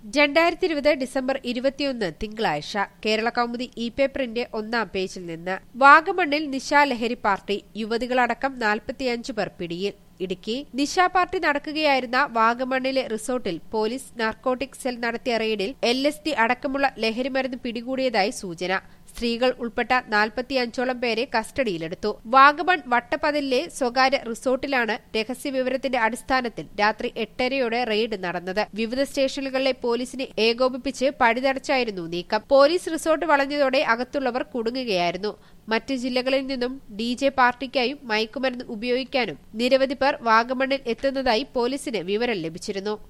രണ്ടായിരത്തി ഇരുപത് ഡിസംബർ ഇരുപത്തിയൊന്ന് തിങ്കളാഴ്ച കേരള കൗമുദി ഇ പേപ്പറിന്റെ ഒന്നാം പേജിൽ നിന്ന് വാഗമണ്ണിൽ നിശാലഹരി പാർട്ടി യുവതികളടക്കം നാൽപ്പത്തിയഞ്ച് പേർ പിടിയിൽ ഇടുക്കി നിശാ പാർട്ടി നടക്കുകയായിരുന്ന വാഗമണ്ണിലെ റിസോർട്ടിൽ പോലീസ് നാർക്കോട്ടിക് സെൽ നടത്തിയ റെയ്ഡിൽ എൽ എസ് ഡി അടക്കമുള്ള ലഹരിമരുന്ന് പിടികൂടിയതായി സൂചന സ്ത്രീകൾ ഉൾപ്പെട്ട നാൽപ്പത്തിയഞ്ചോളം പേരെ കസ്റ്റഡിയിലെടുത്തു വാഗമൺ വട്ടപ്പതിലെ സ്വകാര്യ റിസോർട്ടിലാണ് രഹസ്യവിവരത്തിന്റെ അടിസ്ഥാനത്തിൽ രാത്രി എട്ടരയോടെ റെയ്ഡ് നടന്നത് വിവിധ സ്റ്റേഷനുകളിലെ പോലീസിനെ ഏകോപിപ്പിച്ച് പടിതടച്ചായിരുന്നു നീക്കം പോലീസ് റിസോർട്ട് വളഞ്ഞതോടെ അകത്തുള്ളവർ കുടുങ്ങുകയായിരുന്നു മറ്റ് ജില്ലകളിൽ നിന്നും ഡി ജെ പാർട്ടിക്കായും മയക്കുമരുന്ന് ഉപയോഗിക്കാനും നിരവധി പേർ വാഗമണ്ണിൽ എത്തുന്നതായി പോലീസിന് വിവരം ലഭിച്ചിരുന്നു